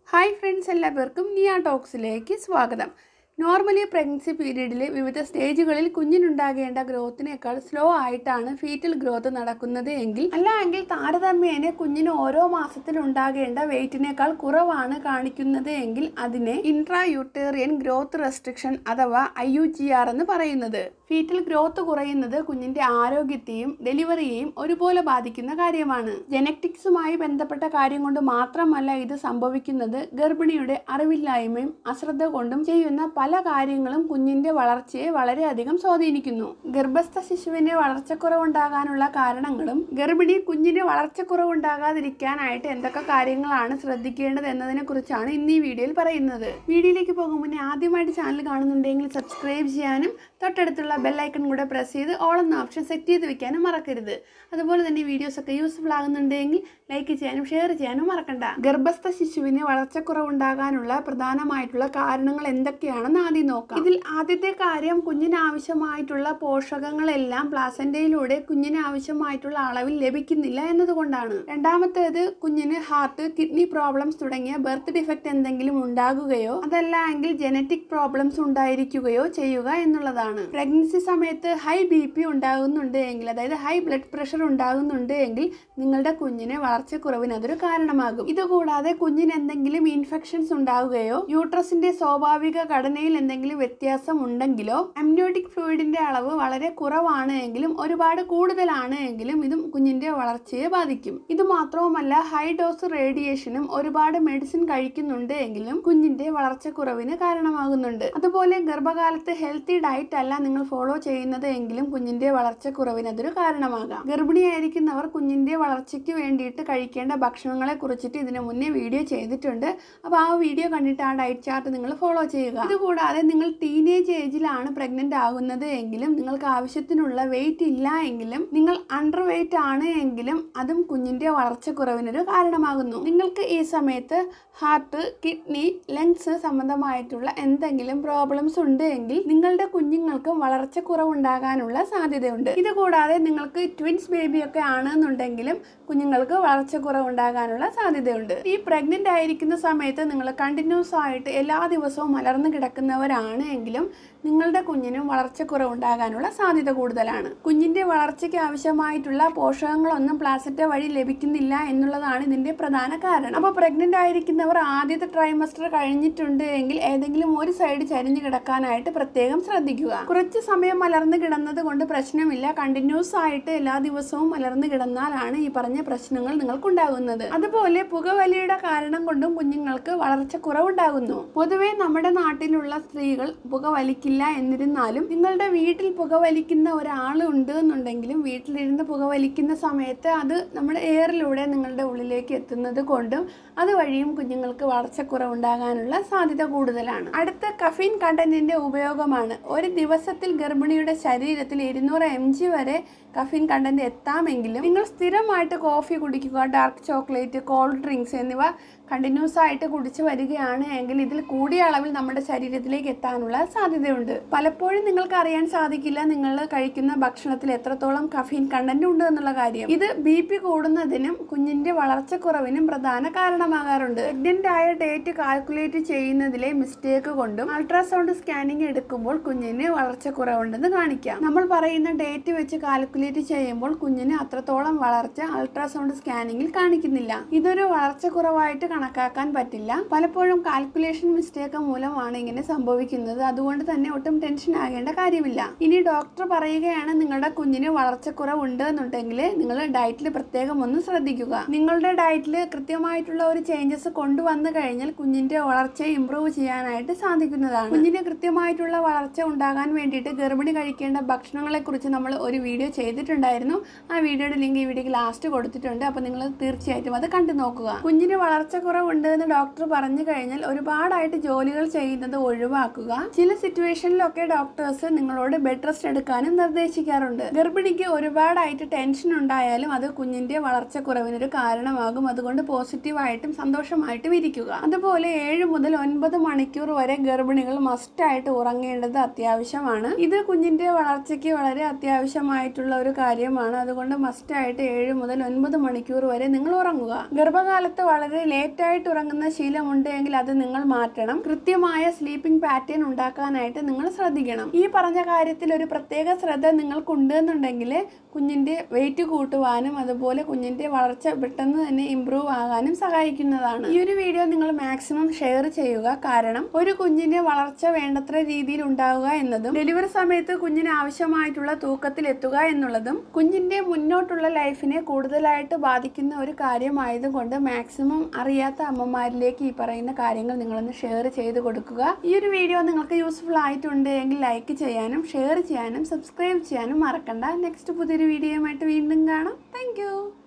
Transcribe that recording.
hi friends എല്ലാവർക്കും നിയ ടോക്സിലേക്ക് സ്വാഗതം നോർമലി പ്രഗ്നൻസി പീരീഡിലെ വിവിധ സ്റ്റേജുകളിൽ കുഞ്ഞിനുണ്ടാകേണ്ട ഗ്രോത്തിനേക്കാൾ സ്ലോ ആയിട്ടാണ് ഫീറ്റൽ ഗ്രോത്ത് നടക്കുന്നത് എങ്കിൽ അല്ല എങ്കിൽ താരതമ്യേന കുഞ്ഞിന് ഓരോ മാസത്തിൽ ഉണ്ടാകേണ്ട വെയിറ്റിനേക്കാൾ കുറവാണ് കാണിക്കുന്നത് എങ്കിൽ അതിനെ ഇൻട്രാ യൂട്ടേറിയൻ ഗ്രോത്ത് റെസ്ട്രിക്ഷൻ അഥവാ ഐ യു ജി ആർ എന്ന് പറയുന്നത് ഫീറ്റൽ ഗ്രോത്ത് കുറയുന്നത് കുഞ്ഞിന്റെ ആരോഗ്യത്തെയും ഡെലിവറിയെയും ഒരുപോലെ ബാധിക്കുന്ന കാര്യമാണ് ജനറ്റിക്സുമായി ബന്ധപ്പെട്ട കാര്യം കൊണ്ട് മാത്രമല്ല ഇത് സംഭവിക്കുന്നത് ഗർഭിണിയുടെ അറിവില്ലായ്മയും അശ്രദ്ധ കൊണ്ടും ചെയ്യുന്ന പല കാര്യങ്ങളും കുഞ്ഞിന്റെ വളർച്ചയെ വളരെയധികം സ്വാധീനിക്കുന്നു ഗർഭസ്ഥ ശിശുവിന് വളർച്ചക്കുറവുണ്ടാകാനുള്ള കാരണങ്ങളും ഗർഭിണി കുഞ്ഞിന് വളർച്ചക്കുറവുണ്ടാകാതിരിക്കാനായിട്ട് എന്തൊക്കെ കാര്യങ്ങളാണ് ശ്രദ്ധിക്കേണ്ടത് എന്നതിനെ കുറിച്ചാണ് ഇന്ന് ഈ വീഡിയോയിൽ പറയുന്നത് വീഡിയോയിലേക്ക് പോകും മുന്നേ ആദ്യമായിട്ട് ചാനൽ കാണുന്നുണ്ടെങ്കിൽ സബ്സ്ക്രൈബ് ചെയ്യാനും തൊട്ടടുത്തുള്ള ബെല്ലൈക്കൺ കൂടെ പ്രസ് ചെയ്ത് ഓൾ എന്ന ഓപ്ഷൻ സെറ്റ് ചെയ്ത് വെക്കാനും മറക്കരുത് അതുപോലെ തന്നെ വീഡിയോസ് ഒക്കെ യൂസ്ഫുൾ ആകുന്നുണ്ടെങ്കിൽ ലൈക്ക് ചെയ്യാനും ഷെയർ ചെയ്യാനും മറക്കണ്ട ഗർഭസ്ഥ ശിശുവിന് വളർച്ചക്കുറവുണ്ടാകാനുള്ള പ്രധാനമായിട്ടുള്ള കാരണങ്ങൾ എന്തൊക്കെയാണെന്ന് ആദ്യം നോക്കാം ഇതിൽ ആദ്യത്തെ കാര്യം കുഞ്ഞിന് ആവശ്യമായിട്ടുള്ള പോഷകങ്ങളെല്ലാം പ്ലാസന്റയിലൂടെ കുഞ്ഞിന് ആവശ്യമായിട്ടുള്ള അളവിൽ ലഭിക്കുന്നില്ല എന്നതുകൊണ്ടാണ് രണ്ടാമത്തേത് കുഞ്ഞിന് ഹാർട്ട് കിഡ്നി പ്രോബ്ലംസ് തുടങ്ങിയ ബർത്ത് ഡിഫക്റ്റ് എന്തെങ്കിലും ഉണ്ടാകുകയോ അതല്ല എങ്കിൽ ജനറ്റിക് പ്രോബ്ലംസ് ഉണ്ടായിരിക്കുകയോ ചെയ്യുക എന്നുള്ളതാണ് പ്രഗ്നൻസി സമയത്ത് ഹൈ ബി പി ഉണ്ടാകുന്നുണ്ട് എങ്കിൽ അതായത് ഹൈ ബ്ലഡ് പ്രഷർ ഉണ്ടാകുന്നുണ്ട് എങ്കിൽ നിങ്ങളുടെ കുഞ്ഞിന് വളർച്ചക്കുറവിന് അതൊരു കാരണമാകും ഇതുകൂടാതെ കുഞ്ഞിന് എന്തെങ്കിലും ഇൻഫെക്ഷൻസ് ഉണ്ടാവുകയോ യൂട്രസിന്റെ സ്വാഭാവിക ഘടനയിൽ എന്തെങ്കിലും വ്യത്യാസം ഉണ്ടെങ്കിലോ അമ്നിയോട്ടിക് ഫ്ലൂയിഡിന്റെ അളവ് വളരെ കുറവാണ് എങ്കിലും ഒരുപാട് കൂടുതലാണ് എങ്കിലും ഇതും കുഞ്ഞിന്റെ വളർച്ചയെ ബാധിക്കും ഇത് മാത്രവുമല്ല ഹൈ ഡോസ് റേഡിയേഷനും ഒരുപാട് മെഡിസിൻ കഴിക്കുന്നുണ്ട് എങ്കിലും കുഞ്ഞിന്റെ വളർച്ചക്കുറവിന് കാരണമാകുന്നുണ്ട് അതുപോലെ ഗർഭകാലത്ത് ഹെൽത്തി ഡയറ്റ് അല്ല നിങ്ങൾ ഫോളോ ചെയ്യുന്നത് എങ്കിലും കുഞ്ഞിന്റെ വളർച്ചക്കുറവിന് അതൊരു കാരണമാകാം ഗർഭിണിയായിരിക്കുന്നവർ കുഞ്ഞിന്റെ വളർച്ചയ്ക്ക് വേണ്ടിയിട്ട് കഴിക്കേണ്ട ഭക്ഷണങ്ങളെ കുറിച്ചിട്ട് ഇതിനു മുന്നേ വീഡിയോ ചെയ്തിട്ടുണ്ട് അപ്പോൾ ആ വീഡിയോ കണ്ടിട്ട് ആ ഡയറ്റ് ചാർട്ട് നിങ്ങൾ ഫോളോ ചെയ്യുക ഇതുകൂടാതെ നിങ്ങൾ ടീനേജ് ഏജിലാണ് പ്രഗ്നന്റ് ആകുന്നത് എങ്കിലും നിങ്ങൾക്ക് ആവശ്യത്തിനുള്ള വെയിറ്റ് ഇല്ല എങ്കിലും നിങ്ങൾ അണ്ടർ വെയിറ്റ് ആണ് എങ്കിലും അതും കുഞ്ഞിന്റെ വളർച്ചക്കുറവിനൊരു കാരണമാകുന്നു നിങ്ങൾക്ക് ഈ സമയത്ത് ഹാർട്ട് കിഡ്നി ലങ്സ് സംബന്ധമായിട്ടുള്ള എന്തെങ്കിലും പ്രോബ്ലംസ് ഉണ്ട് എങ്കിൽ നിങ്ങളുടെ കുഞ്ഞുങ്ങൾക്കും വളർച്ചക്കുറവുണ്ടാകാനുള്ള സാധ്യതയുണ്ട് ഇതുകൂടാതെ നിങ്ങൾക്ക് ട്വിൻസ് ബേബി ഒക്കെ ആണെന്നുണ്ടെങ്കിലും കുഞ്ഞുങ്ങൾക്ക് വളർച്ചക്കുറവുണ്ടാകാനുള്ള സാധ്യതയുണ്ട് ഈ പ്രഗ്നന്റ് ആയിരിക്കുന്ന സമയത്ത് നിങ്ങൾ കണ്ടിന്യൂസ് ആയിട്ട് എല്ലാ ദിവസവും മലർന്നു കിടക്കുന്നവരാണ് എങ്കിലും നിങ്ങളുടെ കുഞ്ഞിനും വളർച്ചക്കുറവുണ്ടാകാനുള്ള സാധ്യത കൂടുതലാണ് കുഞ്ഞിന്റെ വളർച്ചയ്ക്ക് ആവശ്യമായിട്ടുള്ള പോഷകങ്ങളൊന്നും പ്ലാസറ്റ വഴി ലഭിക്കുന്നില്ല എന്നുള്ളതാണ് ഇതിന്റെ പ്രധാന കാരണം അപ്പോൾ പ്രഗ്നന്റ് ആയിരിക്കുന്നവർ ആദ്യത്തെ ട്രൈമസ്റ്റർ കഴിഞ്ഞിട്ടുണ്ട് എങ്കിൽ ഏതെങ്കിലും ഒരു സൈഡ് ചരിഞ്ഞു കിടക്കാനായിട്ട് പ്രത്യേകം ശ്രദ്ധിക്കുക കുറച്ച് സമയം മലർന്നു കിടന്നത് കൊണ്ട് പ്രശ്നമില്ല കണ്ടിന്യൂസ് ആയിട്ട് എല്ലാ ദിവസവും മലർന്നു കിടന്നാലാണ് ഈ പറഞ്ഞ പ്രശ്നങ്ങൾ നിങ്ങൾക്കുണ്ടാകുന്നത് അതുപോലെ പുകവലിയുടെ കാരണം കൊണ്ടും കുഞ്ഞുങ്ങൾക്ക് വളർച്ച കുറവുണ്ടാകുന്നു പൊതുവെ നമ്മുടെ നാട്ടിലുള്ള സ്ത്രീകൾ പുകവലിക്കില്ല എന്നിരുന്നാലും നിങ്ങളുടെ വീട്ടിൽ പുകവലിക്കുന്ന ഒരാൾ ഉണ്ട് എന്നുണ്ടെങ്കിലും വീട്ടിലിരുന്ന് പുകവലിക്കുന്ന സമയത്ത് അത് നമ്മുടെ എയറിലൂടെ നിങ്ങളുടെ ഉള്ളിലേക്ക് എത്തുന്നത് കൊണ്ടും അതുവഴിയും കുഞ്ഞുങ്ങൾക്ക് വളർച്ചക്കുറവുണ്ടാകാനുള്ള സാധ്യത കൂടുതലാണ് അടുത്ത കഫീൻ കണ്ടന്റിന്റെ ഉപയോഗമാണ് ഒരു ദിവസത്തിൽ ഗർഭിണിയുടെ ശരീരത്തിൽ ഇരുന്നൂറ് എം ജി വരെ കഫീൻ കണ്ടന്റ് എത്താമെങ്കിലും നിങ്ങൾ സ്ഥിരമായിട്ട് കോഫി കുടിക്കുക ഡാർക്ക് ചോക്ലേറ്റ് കോൾഡ് ഡ്രിങ്ക്സ് എന്നിവ കണ്ടിന്യൂസ് ആയിട്ട് കുടിച്ചു വരികയാണ് എങ്കിൽ ഇതിൽ കൂടിയ അളവിൽ നമ്മുടെ ശരീരത്തിലേക്ക് എത്താനുള്ള സാധ്യതയുണ്ട് പലപ്പോഴും നിങ്ങൾക്ക് അറിയാൻ സാധിക്കില്ല നിങ്ങൾ കഴിക്കുന്ന ഭക്ഷണത്തിൽ എത്രത്തോളം കഫീൻ കണ്ടന്റ് ഉണ്ട് എന്നുള്ള കാര്യം ഇത് ബി പി കൂടുന്നതിനും കുഞ്ഞിന്റെ വളർച്ചക്കുറവിനും പ്രധാന കാരണമാകാറുണ്ട് പ്രഗ്നന്റ് ആയ ഡേറ്റ് കാൽക്കുലേറ്റ് ചെയ്യുന്നതിലെ മിസ്റ്റേക്ക് കൊണ്ടും അൾട്രാസൗണ്ട് സ്കാനിങ് എടുക്കുമ്പോൾ കുഞ്ഞിന് വളർച്ചക്കുറവുണ്ടെന്ന് കാണിക്കാം നമ്മൾ പറയുന്ന ഡേറ്റ് വെച്ച് കാൽക്കുലേറ്റ് ചെയ്യുമ്പോൾ കുഞ്ഞിന് അത്രത്തോളം വളർച്ച അൾട്രാസൗണ്ട് സ്കാനിങ്ങിൽ കാണിക്കുന്നില്ല ഇതൊരു വളർച്ചക്കുറവായിട്ട് കണക്കാക്കാൻ പറ്റില്ല പലപ്പോഴും കാൽക്കുലേഷൻ മിസ്റ്റേക്ക് മൂലമാണ് ഇങ്ങനെ സംഭവിക്കുന്നത് അതുകൊണ്ട് തന്നെ ഒട്ടും ടെൻഷൻ ആകേണ്ട കാര്യമില്ല ഇനി ഡോക്ടർ പറയുകയാണ് നിങ്ങളുടെ കുഞ്ഞിന് വളർച്ചക്കുറവുണ്ട് എന്നുണ്ടെങ്കിൽ നിങ്ങൾ ഡയറ്റിൽ പ്രത്യേകം ഒന്ന് ശ്രദ്ധിക്കുക നിങ്ങളുടെ ഡയറ്റിൽ കൃത്യമായിട്ടുള്ള ഒരു ചേഞ്ചസ് കൊണ്ടുവന്നു കഴിഞ്ഞാൽ കുഞ്ഞിന്റെ വളർച്ചയെ ഇമ്പ്രൂവ് ചെയ്യാനായിട്ട് സാധിക്കുന്നതാണ് കുഞ്ഞിന് കൃത്യമായിട്ടുള്ള വളർച്ച ഉണ്ടാകാൻ വേണ്ടിയിട്ട് ഗർഭിണി കഴിക്കേണ്ട ഭക്ഷണങ്ങളെ കുറിച്ച് നമ്മൾ ഒരു വീഡിയോ ചെയ്തിട്ടുണ്ടായിരുന്നു ആ വീഡിയോയുടെ ലിങ്ക് ഈ വീഡിയോക്ക് ലാസ്റ്റ് കൊടുത്തിട്ടുണ്ട് അപ്പോൾ നിങ്ങൾ തീർച്ചയായിട്ടും അത് കണ്ടു നോക്കുക കുഞ്ഞിന് വളർച്ച കുറവുണ്ട് എന്ന് ഡോക്ടർ പറഞ്ഞു കഴിഞ്ഞാൽ ഒരുപാടായിട്ട് ജോലികൾ ചെയ്യുന്നത് ഒഴിവാക്കുക ഒഴിവാക്കുക ചില സിറ്റുവേഷനിലൊക്കെ ഡോക്ടേഴ്സ് നിങ്ങളോട് ബെഡ് റെസ്റ്റ് എടുക്കാനും നിർദ്ദേശിക്കാറുണ്ട് ഗർഭിണിക്ക് ഒരുപാടായിട്ട് ടെൻഷൻ ഉണ്ടായാലും അത് കുഞ്ഞിന്റെ വളർച്ചക്കുറവിനൊരു കാരണമാകും അതുകൊണ്ട് പോസിറ്റീവായിട്ടും സന്തോഷമായിട്ടും ഇരിക്കുക അതുപോലെ ഏഴ് മുതൽ ഒൻപത് മണിക്കൂർ വരെ ഗർഭിണികൾ മസ്റ്റായിട്ട് ഉറങ്ങേണ്ടത് അത്യാവശ്യമാണ് ഇത് കുഞ്ഞിന്റെ വളർച്ചയ്ക്ക് വളരെ അത്യാവശ്യമായിട്ടുള്ള ഒരു കാര്യമാണ് അതുകൊണ്ട് മസ്റ്റായിട്ട് ഏഴ് മുതൽ ഒൻപത് മണിക്കൂർ വരെ നിങ്ങൾ ഉറങ്ങുക ഗർഭകാലത്ത് വളരെ ലേറ്റ് ആയിട്ട് ഉറങ്ങുന്ന ശീലമുണ്ട് എങ്കിൽ അത് നിങ്ങൾ മാറ്റണം കൃത്യമായ സ്ലീപ്പിംഗ് പാറ്റേൺ ഉണ്ടാക്കാനായിട്ട് നിങ്ങൾ ശ്രദ്ധിക്കണം ഈ പറഞ്ഞ കാര്യത്തിൽ ഒരു പ്രത്യേക ശ്രദ്ധ നിങ്ങൾക്കുണ്ട് എന്നുണ്ടെങ്കിൽ കുഞ്ഞിന്റെ വെയിറ്റ് കൂട്ടുവാനും അതുപോലെ കുഞ്ഞിന്റെ വളർച്ച പെട്ടെന്ന് തന്നെ ഇമ്പ്രൂവ് ആകാനും സഹായിക്കുന്നതാണ് ഈ ഒരു വീഡിയോ നിങ്ങൾ മാക്സിമം ഷെയർ ചെയ്യുക കാരണം ഒരു കുഞ്ഞിന്റെ വളർച്ച വേണ്ടത്ര രീതിയിൽ ഉണ്ടാവുക എന്നതും ഡെലിവറി സമയത്ത് കുഞ്ഞിന് ആവശ്യമായിട്ടുള്ള തൂക്കത്തിൽ എത്തുക എന്നുള്ളതും കുഞ്ഞിന്റെ മുന്നോട്ടുള്ള ലൈഫിനെ കൂടുതലായിട്ട് ബാധിക്കുന്ന ഒരു കാര്യമായതുകൊണ്ട് മാക്സിമം അറിയാത്ത അമ്മമാരിലേക്ക് ഈ പറയുന്ന കാര്യങ്ങൾ നിങ്ങളൊന്ന് ഷെയർ ചെയ്ത് കൊടുക്കുക ഈ ഒരു വീഡിയോ നിങ്ങൾക്ക് യൂസ്ഫുൾ ആയിട്ടുണ്ട് എങ്കിൽ ലൈക്ക് ചെയ്യാനും ഷെയർ ചെയ്യാനും സബ്സ്ക്രൈബ് ചെയ്യാനും മറക്കണ്ട നെക്സ്റ്റ് പുതിയൊരു വീഡിയോയുമായിട്ട് വീണ്ടും കാണാം താങ്ക്